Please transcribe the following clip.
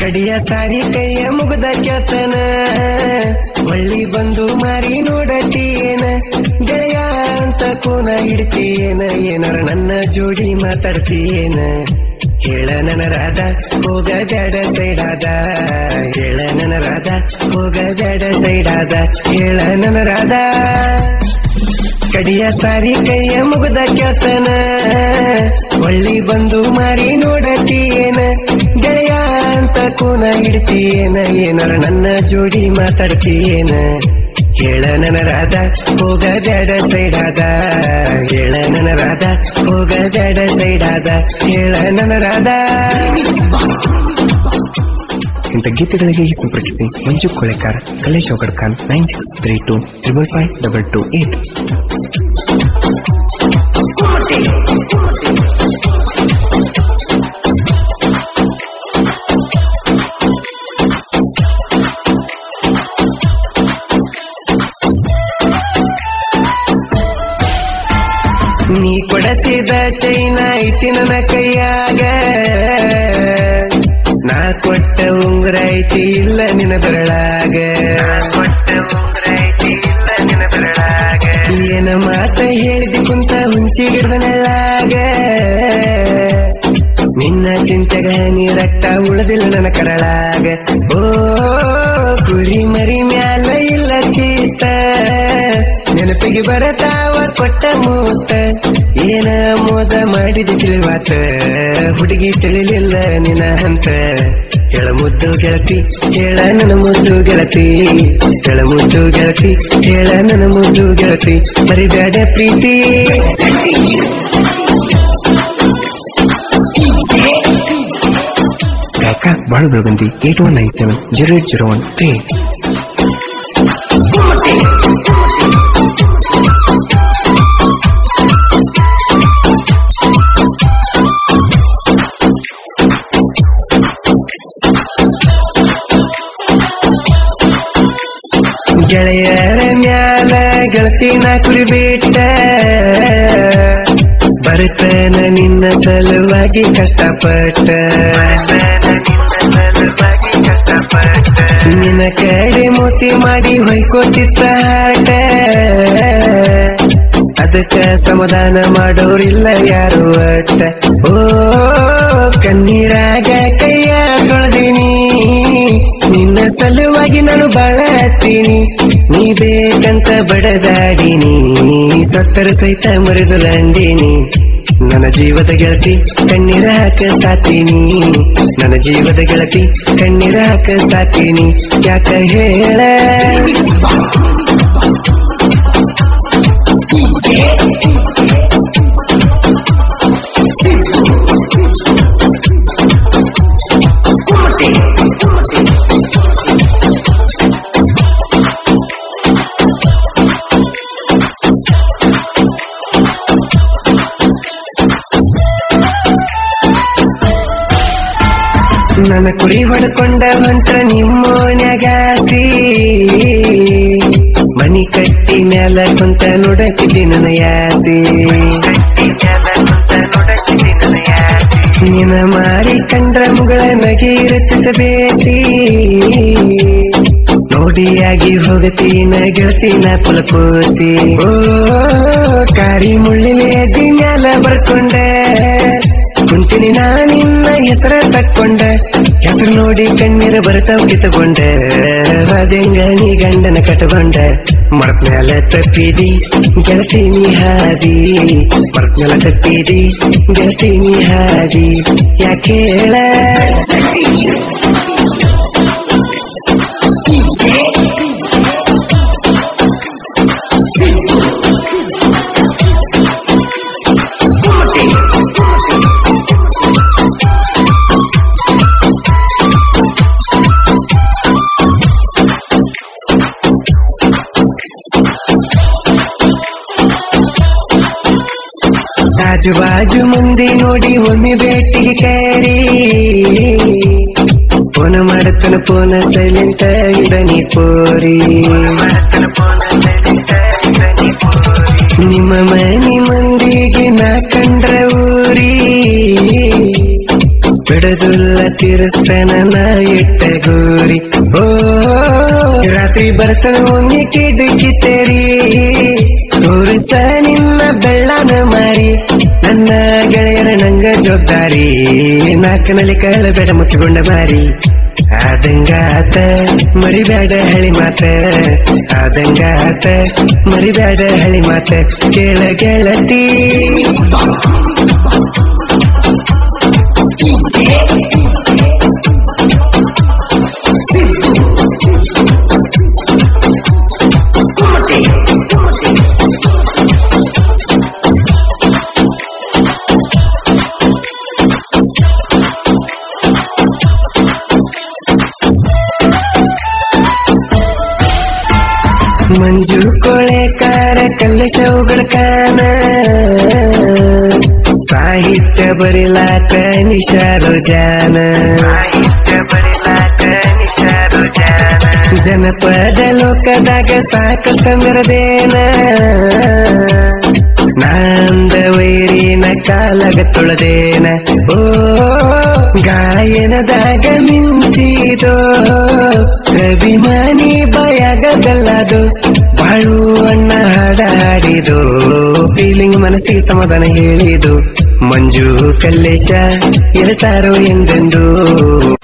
ಕಡಿಯ ಸಾರಿ ಕೈಯ ಮುಗ್ದ ಕೆತನ ಒಳ್ಳಿ ಬಂದು ಮಾರಿ ನೋಡತೀನ ಗೆಳೆಯ ಅಂತ ಕೋನ ಹಿಡ್ತೀನ ಏನಾರ ನನ್ನ ಜೋಡಿ ಮಾತಾಡ್ತೀನ ಹೇಳ ನನ್ನ ರಾಧ ಹೋಗ ಬ್ಯಾಡ ಸೈಡಾದ ಹೇಳ ನನ್ನ ರಾಧ ಹೋಗ ಬ್ಯಾಡ ಸೈಡಾದ ಹೇಳ ನನ್ನ ರಾಧ ಕಡಿಯ ಸಾರಿ ಕೈಯ ಮುಗ್ದ ಕೆತನ ಒಳ್ಳಿ ಬಂದು ಮಾರಿ ನೋಡತೀನ ಗೆಳೆಯ ಅಂತ ಕೋನ ಹಿಡ್ತೀನ ಏನಾರ ನನ್ನ ಜೋಡಿ ಮಾತಾಡ್ತೀನ ಹೇಳ ನನ್ನ ರಾಧ ಹೋಗ ಬ್ಯಾಡ ಸೈಡಾದ ಹೇಳ ನನ್ನ ರಾಧ ಹೋಗ ಬ್ಯಾಡ ಸೈಡಾದ ಹೇಳ ನನ್ನ ರಾಧ ಇಂಥ ಗೀತೆಗಳಿಗೆ ಸಂಪರ್ಕಿಸಿ ಮಂಜು ಕೊಳೆಕಾರ್ ಕಲೇಶ್ ಅವಗಡ್ ಖಾನ್ nine six three two triple five double two eight ನೀ ಕೊಡತಿದ ಚೈನ ಐತಿ ನನ್ನ ಕೈಯಾಗ ನಾ ಕೊಟ್ಟ ಉಂಗುರ ಐತಿ ಇಲ್ಲ ನಿನ್ನ ಬೆರಳಾಗ ಏನ ಮಾತ ಹೇಳಿದಿ ಕುಂತ ಹುಂಚಿ ಗಿಡದ ನೆಳ್ಳಾಗ ನಿನ್ನ ಚಿಂತೆಗ ನೀ ರಕ್ತ ಉಳದಿಲ್ಲ ನನ್ನ ಕರಳಾಗ ಓ ಕುರಿ ಮರಿ ಮ್ಯಾಲ ಇಲ್ಲ ಚೀತ ನೆನಪಿಗೆ ಬರತಾವ ಕೊಟ್ಟ ಮೂತ ಏನ ಮೋದ ಮಾಡಿದ ತಿಳಿವಾತ ಹುಡುಗಿ ತಿಳಿಲಿಲ್ಲ ನಿನ್ನ ಹಂತ ಹೇಳ ಮುದ್ದು ಗೆಳತಿ ಹೇಳ ನನ್ನ ಮುದ್ದು ಗೆಳತಿ ಹೇಳ ಮುದ್ದು ಗೆಳತಿ ಹೇಳ ನನ್ನ ಮುದ್ದು ಗೆಳತಿ ಮರಿಬೇಡ ಪ್ರೀತಿ ಗಾಯಕ ಬಾಳು ಬೆಳಗಂದಿ eight one nine seven zero eight zero one three ಗೆಳೆಯರ ಮ್ಯಾಲ ಗೆಳತಿನ ಕುರಿಬಿಟ್ಟ ಬರ್ತನ ನಿನ್ನ ಸಲುವಾಗಿ ಕಷ್ಟಪಟ್ಟ ನಿನ್ನ ಕಡೆ ಮೋತಿ ಮಾಡಿ ಹೊಯ್ಕೋತಿತ್ತ ಹಾಟ ಅದಕ್ಕ ಸಮಾಧಾನ ಮಾಡೋರಿಲ್ಲ ಯಾರು ಒಟ್ಟ ಓ ಕಣ್ಣೀರಾಗ ಕೈಯ ತೊಳೆದೀನಿ ನಿನ್ನ ಸಲುವಾಗಿ ನಾನು ಬಾಳತ್ತೀನಿ ನೀ ಬೇಕಂತ ಬಡದಾಡಿನಿ ಸತ್ತರ ಸಹಿತ ಮರೆದುಲಂದಿನಿ ನನ್ನ ಜೀವದ ಗೆಳತಿ ಕಣ್ಣೀರ ಹಾಕ ಸಾತೀನಿ ನನ್ನ ಜೀವದ ಗೆಳತಿ ಕಣ್ಣೀರ ಹಾಕ ಸಾತೀನಿ ಯಾಕ ಹೇಳ ನನ್ನ ಕುರಿ ಹೊಡ್ಕೊಂಡ ಹೊಂಟ್ರ ನಿಮ್ಮೋನ್ಯಾಗಾಸಿ ಮನಿ ಕಟ್ಟಿ ಮ್ಯಾಲ ಕುಂತ ನೋಡಕ್ಕಿದ್ದಿ ನನ್ನ ಯಾದಿ ನಿನ್ನ ಮಾರಿ ಕಂಡ್ರ ಮುಗಳ ನಗಿರುತ್ತಿದ್ದ ಬೇತಿ ನೋಡಿಯಾಗಿ ಹೋಗತೀನ ಗೆಳತಿನ ಪುಲಕೋತಿ ಓ ಕಾರಿ ಮುಳ್ಳಿಲೆ ಎದ್ದಿ ಮ್ಯಾಲ ಬರ್ಕೊಂಡೆ ಕುಂತಿನಿ ನಾ ನಿನ್ನ ಹೆಸರ ತಕ್ಕೊಂಡ ಹೆಸರು ನೋಡಿ ಕಣ್ಣೀರ ಬರ್ತಾವ್ ಕಿತ್ತುಕೊಂಡೆ ಅದಂಗ ನೀ ಗಂಡನ ಕಟ್ಕೊಂಡ ಮರತ್ ಮ್ಯಾಲ ತಪ್ಪಿದಿ ಗೆಳತಿ ನೀ ಹಾದಿ ಮರತ್ ಮ್ಯಾಲ ತಪ್ಪಿದಿ ಗೆಳತಿ ನೀ ಹಾದಿ ಯಾಕೆ ಹೇಳ ಆಜು ಬಾಜು ಮಂದಿ ನೋಡಿ ಒಮ್ಮೆ ಭೇಟಿಗೆ ಕರಿ ಫೋನ ಮಾಡತನ ಫೋನ ಸೈಲೆಂಟ್ ಇಡನಿ ಪೋರಿ ನಿಮ್ಮ ಮನೆ ಮಂದಿಗೆ ನಾ ಕಂಡ್ರ ಊರಿ ಬಿಡುದಿಲ್ಲ ತೀರಿಸ್ತಾನ ನಾ ಇಟ್ಟ ಗೂರಿ ಓ ರಾತ್ರಿ ಬರ್ತಾನ ಒಮ್ಮೆ ಕಿಟಕಿ ತೆರಿ ತೋರಿಸ ನಿನ್ನ ಬೆಳ್ಳನ ಮಾರಿ ನನ್ನ ಗೆಳೆಯರ ನಂಗ ಜವಾಬ್ದಾರಿ ನಾಲ್ಕನಲ್ಲಿ ಕಳ ಬೇಡ ಮುಚ್ಚಿಕೊಂಡ ಮಾರಿ ಆದಂಗಾತ ಮರಿಬ್ಯಾಡ ಹಳಿ ಮಾತ ಆದಂಗಾತ ಮರಿಬ್ಯಾಡ ಹಳಿ ಮಾತ ಕೇಳ ಗೆಳತಿ ಮಂಜು ಕೊಳೆಕಾರ ಕಲ್ಲ ಚೌಗಡ್ಕಾನ ಸಾಹಿತ್ಯ ಬರಿಲಾಕ ನಿಶಾರು ಜಾನ ಸಾಹಿತ್ಯ ಬರಿಲಾಕ ನಿಶಾರು ಜಾನ ಜನಪದ ಲೋಕದಾಗ ಸಾಕಷ್ಟು ಮೆರದೇನ ನಾಂದ ವೈರಿನ ಕಾಲಗ ತೊಳೆದೇನ ಓ ಗಾಯನದಾಗ ಮಿಂಚಿದೋ ಅಭಿಮಾನಿ ಬಯಗದಲ್ಲದು ಬಾಳು ಅಣ್ಣ ಹಾಡಾಡಿದು ಫೀಲಿಂಗ್ ಮನಸ್ಸಿಗೆ ಸಮಾಧಾನ ಹೇಳಿದು ಮಂಜು ಕಲ್ಲೇಶ ಇರ್ತಾರೋ ಎಂದೆಂದು